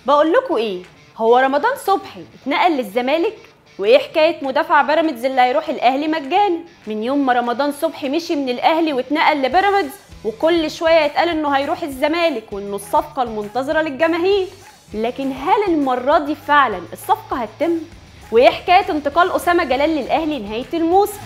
بقول لكم ايه هو رمضان صبحي اتنقل للزمالك وايه حكايه مدافع بيراميدز اللي هيروح الاهلي مجانا من يوم ما رمضان صبحي مشي من الاهلي واتنقل لبيراميدز وكل شويه يتقال انه هيروح الزمالك وانه الصفقه المنتظره للجماهير لكن هل المره دي فعلا الصفقه هتتم وايه حكايه انتقال اسامه جلال للاهلي نهايه الموسم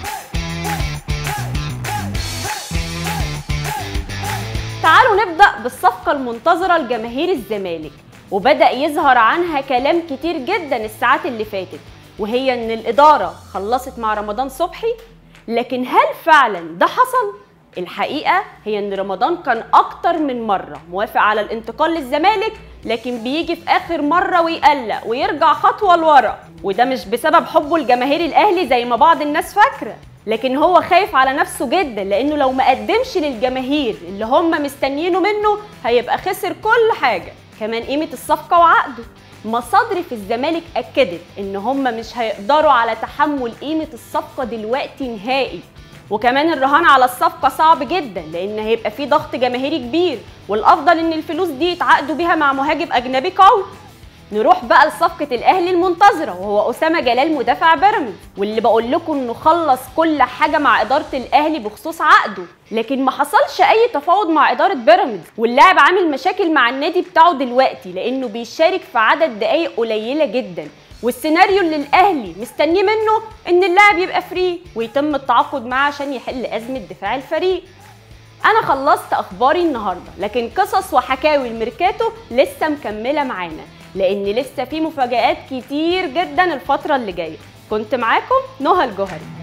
تعالوا نبدأ بالصفقة المنتظرة لجماهير الزمالك وبدأ يظهر عنها كلام كتير جدا الساعات اللي فاتت وهي ان الإدارة خلصت مع رمضان صبحي لكن هل فعلا ده حصل؟ الحقيقة هي ان رمضان كان أكتر من مرة موافق على الانتقال للزمالك لكن بيجي في آخر مرة ويقلق ويرجع خطوة لورا وده مش بسبب حبه لجماهير الأهلي زي ما بعض الناس فاكرة لكن هو خايف على نفسه جدا لانه لو ما قدمش للجماهير اللي هم مستنيينه منه هيبقى خسر كل حاجه كمان قيمه الصفقه وعقده مصادر في الزمالك اكدت ان هم مش هيقدروا على تحمل قيمه الصفقه دلوقتي نهائي وكمان الرهان على الصفقه صعب جدا لان هيبقى في ضغط جماهيري كبير والافضل ان الفلوس دي يتعاقدوا بيها مع مهاجم اجنبي قوي نروح بقى لصفقة الأهلي المنتظرة وهو أسامة جلال مدافع بيراميدز واللي بقول لكم إنه خلص كل حاجة مع إدارة الأهلي بخصوص عقده لكن ما حصلش أي تفاوض مع إدارة بيراميدز واللاعب عامل مشاكل مع النادي بتاعه دلوقتي لأنه بيشارك في عدد دقايق قليلة جدا والسيناريو اللي الأهلي مستنيه منه إن اللاعب يبقى فري ويتم التعاقد معاه عشان يحل أزمة دفاع الفريق انا خلصت اخباري النهارده لكن قصص وحكاوي الميركاتو لسه مكمله معانا لان لسه في مفاجآت كتير جدا الفتره اللي جايه كنت معاكم نهى الجوهري